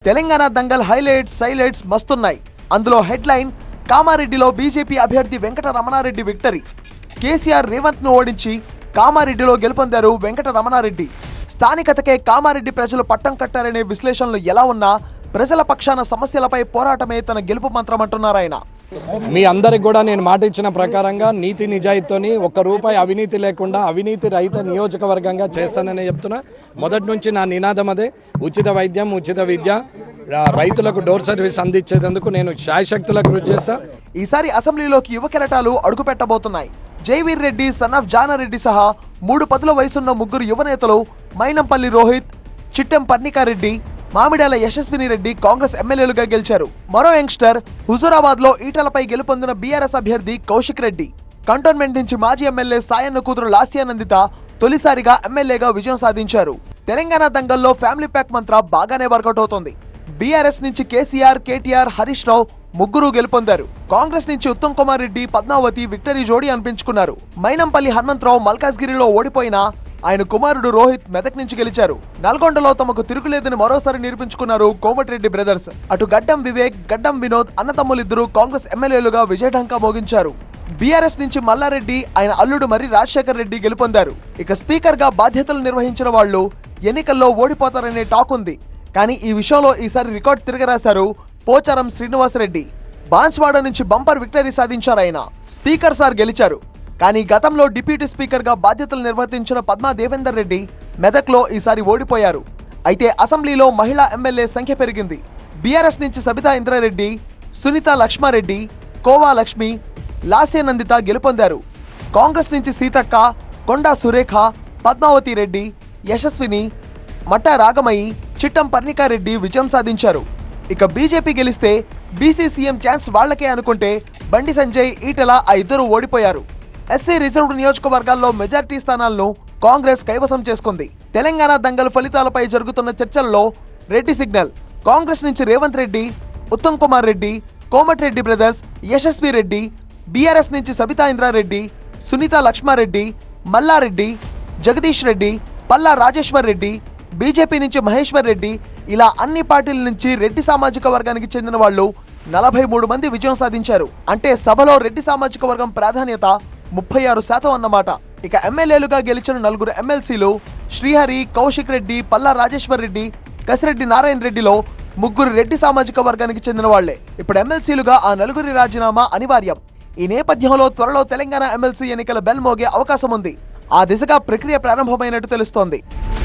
తెలంగాణ దంగల్ highlights highlights మస్తున్నాయి అందులో హెడ్లైన్ కామారెడ్డిలో బీజేపీ అభ్యర్థి వెంకట రమణారెడ్డి విక్టరీ కేసీఆర్ రేవంత్ ను ఓడించి కామారెడ్డిలో గెలుపొందారు వెంకట రమణారెడ్డి స్థానికతకే కామారెడ్డి ప్రజలు పట్టం కట్టారనే విశ్లేషణలు ఎలా ఉన్నా ప్రజల పక్షాన సమస్యలపై పోరాటమే తన గెలుపు మంత్రం అంటున్నారాయన మీ అందరికి కూడా నేను మాట ఇచ్చిన ప్రకారంగా నీతి నిజాయితీతోని ఒక్క రూపాయి అవినీతి లేకుండా అవినీతి రహిత నియోజకవర్గంగా చేస్తానని చెప్తున్నా మొదటి నుంచి నా నినాదం అదే ఉచిత వైద్యం ఉచిత విద్య ర- రైతులకు డోర్ సర్వీస్ అందించేందుకు నేను శాయశక్తులకు కృషి చేస్తా ఈసారి అసెంబ్లీలోకి యువ కెరటాలు అడుగు పెట్టబోతున్నాయి జైవీర్ రెడ్డి సన్ ఆఫ్ జానారెడ్డి సహా మూడు పదుల వయసున్న ముగ్గురు యువ నేతలు మైనంపల్లి రోహిత్ చిట్టెం పర్ణికారెడ్డి మామిడాల యశస్విని రెడ్డి కాంగ్రెస్ ఎమ్మెల్యేలుగా గెలిచారు మరో యంగ్స్టర్ హుజూరాబాద్ లో ఈటలపై గెలుపొందిన బీఆర్ఎస్ అభ్యర్థి కౌశిక్ రెడ్డి కంటోన్మెంట్ నుంచి మాజీ ఎమ్మెల్యే సాయన్న కూతురు లాస్యానందిత తొలిసారిగా ఎమ్మెల్యేగా విజయం సాధించారు తెలంగాణ దంగల్లో ఫ్యామిలీ ప్యాక్ మంత్ర బాగానే వర్కౌట్ అవుతోంది బీఆర్ఎస్ నుంచి కేసీఆర్ కేటీఆర్ హరీష్ రావు ముగ్గురు గెలుపొందారు కాంగ్రెస్ నుంచి ఉత్తమ్ కుమార్ రెడ్డి పద్మావతి విక్టరీ జోడీ అనిపించుకున్నారు మైనంపల్లి హనుమంతరావు మల్కాజ్గిరిలో ఓడిపోయినా ఆయన కుమారుడు రోహిత్ మెదక్ నుంచి గెలిచారు నల్గొండలో తమకు తిరుగులేదని మరోసారి నిరూపించుకున్నారు కోమటిరెడ్డి బ్రదర్స్ అటు గడ్డం వివేక్ గడ్డం వినోద్ అన్నతమ్ములిద్దరూ కాంగ్రెస్ ఎమ్మెల్యేలుగా విజయఢంకా మోగించారు బీఆర్ఎస్ నుంచి మల్లారెడ్డి ఆయన అల్లుడు మరి రాజశేఖర్ రెడ్డి గెలుపొందారు ఇక స్పీకర్ గా బాధ్యతలు నిర్వహించిన వాళ్ళు ఎన్నికల్లో ఓడిపోతారనే టాక్ ఉంది కానీ ఈ విషయంలో ఈసారి రికార్డ్ తిరగరాశారు పోచారం శ్రీనివాసరెడ్డి బాన్స్వాడ నుంచి బంపర్ విక్టరీ సాధించారు ఆయన స్పీకర్ సార్ గెలిచారు కానీ గతంలో డిప్యూటీ స్పీకర్ గా బాధ్యతలు నిర్వర్తించిన పద్మా దేవేందర్ రెడ్డి మెదక్లో ఈసారి ఓడిపోయారు అయితే అసెంబ్లీలో మహిళా ఎమ్మెల్యే సంఖ్య పెరిగింది బీఆర్ఎస్ నుంచి సబితా ఇంద్రారెడ్డి సునీత లక్ష్మారెడ్డి కోవా లక్ష్మి లాస్యనందిత గెలుపొందారు కాంగ్రెస్ నుంచి సీతక్క కొండా సురేఖ పద్మావతి రెడ్డి యశస్విని మట్టా రాగమయి చిట్టం పర్ణికారెడ్డి విజయం సాధించారు ఇక బీజేపీ గెలిస్తే బీసీ సీఎం ఛాన్స్ వాళ్లకే అనుకుంటే బండి సంజయ్ ఈటల ఆ ఇద్దరు ఓడిపోయారు ఎస్సీ రిజర్వ్డ్ నియోజకవర్గాల్లో మెజార్టీ స్థానాలను కాంగ్రెస్ కైవసం చేసుకుంది తెలంగాణ దంగల్ ఫలితాలపై జరుగుతున్న చర్చల్లో రెడ్డి సిగ్నల్ కాంగ్రెస్ నుంచి రేవంత్ రెడ్డి ఉత్తమ్ కుమార్ రెడ్డి కోమటిరెడ్డి బ్రదర్స్ యశస్వి రెడ్డి బీఆర్ఎస్ నుంచి సబితా ఇంద్రారెడ్డి సునీత లక్ష్మారెడ్డి మల్లారెడ్డి జగదీష్ రెడ్డి పల్లా రాజేశ్వర్ రెడ్డి బీజేపీ నుంచి మహేశ్వర్ రెడ్డి ఇలా అన్ని పార్టీల నుంచి రెడ్డి సామాజిక వర్గానికి చెందిన వాళ్ళు నలభై మూడు మంది విజయం సాధించారు అంటే సభలో రెడ్డి సామాజిక వర్గం ప్రాధాన్యత ముప్పై ఆరు శాతం అన్నమాట ఇక ఎమ్మెల్యేలుగా గెలిచిన నలుగురు ఎమ్మెల్సీలు శ్రీహరి కౌశిక్ రెడ్డి పల్లా రాజేశ్వర్ రెడ్డి కసిరెడ్డి నారాయణ రెడ్డిలో ముగ్గురు రెడ్డి సామాజిక వర్గానికి చెందిన వాళ్లే ఇప్పుడు ఎమ్మెల్సీలుగా ఆ నలుగురి రాజీనామా అనివార్యం ఈ నేపథ్యంలో త్వరలో తెలంగాణ ఎమ్మెల్సీ ఎన్నికల బెల్ మోగే అవకాశం ఉంది ఆ దిశగా ప్రక్రియ ప్రారంభమైనట్టు తెలుస్తోంది